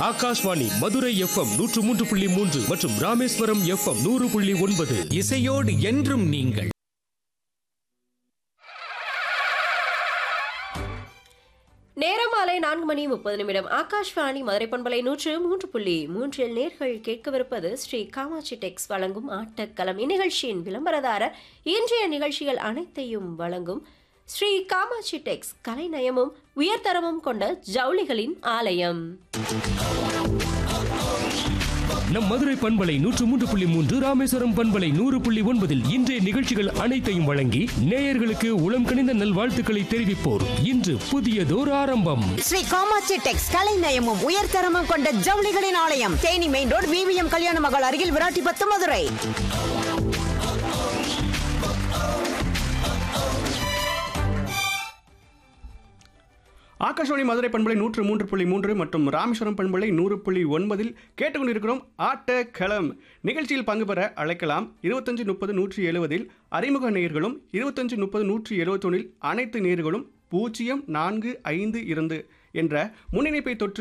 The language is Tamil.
ஆகாஷ்வாணி மதுரை எஃப்எம் நூற்று மூன்று புள்ளி மூன்று மற்றும் ராமேஸ்வரம் எஃப்எம் நூறு புள்ளி ஒன்பது இசையோடு என்றும் நீங்கள் நேரம் மாலை நான்கு மணி முப்பது நிமிடம் ஆகாஷ்வாணி மதுரை பண்பலை நூற்று மூன்று புள்ளி மூன்றில் நேர்கள் கேட்கவிருப்பது ஸ்ரீ காமாட்சி டெக்ஸ் வழங்கும் ஆட்டக்களம் இந்நிகழ்ச்சியின் விளம்பரதாரர் இன்றைய நிகழ்ச்சிகள் அனைத்தையும் வழங்கும் ஸ்ரீ காமாட்சி டெக்ஸ் கலைநயமும் உயர்தரமும் கொண்ட ஜவுளிகளின் ஆலயம் நம் மதுரை பண்பலை நூற்று மூன்று புள்ளி மூன்று ராமேஸ்வரம் பண்பலை நூறு புள்ளி ஒன்பதில் இன்றைய நிகழ்ச்சிகள் அனைத்தையும் வழங்கி நேயர்களுக்கு உளம் கனிந்த நல்வாழ்த்துக்களை தெரிவிப்போர் இன்று புதியதோர் ஆரம்பம் ஸ்ரீ காமாட்சி டெக்ஸ் கலை நயமும் உயர்தரமும் கொண்ட ஜவுளிகளின் ஆலயம் தேனி மெயின் ரோடு விவிஎம் கல்யாண மகள் அருகில் விராட்டிபத்து மதுரை ஆகாஷவாணி மதுரை பண்பலை நூற்று மூன்று புள்ளி மூன்று மற்றும் ராமேஸ்வரம் பண்பலை நூறு புள்ளி ஒன்பதில் கேட்டுக்கொண்டிருக்கிறோம் ஆட்ட களம் நிகழ்ச்சியில் பங்கு பெற அழைக்கலாம் இருபத்தஞ்சு முப்பது நூற்றி எழுபதில் அறிமுக நேயர்களும் இருபத்தஞ்சு முப்பது நூற்றி எழுபத்தொன்னில் அனைத்து நேயர்களும் பூஜ்ஜியம் நான்கு ஐந்து இரண்டு என்ற முன்னிணைப்பை தொற்று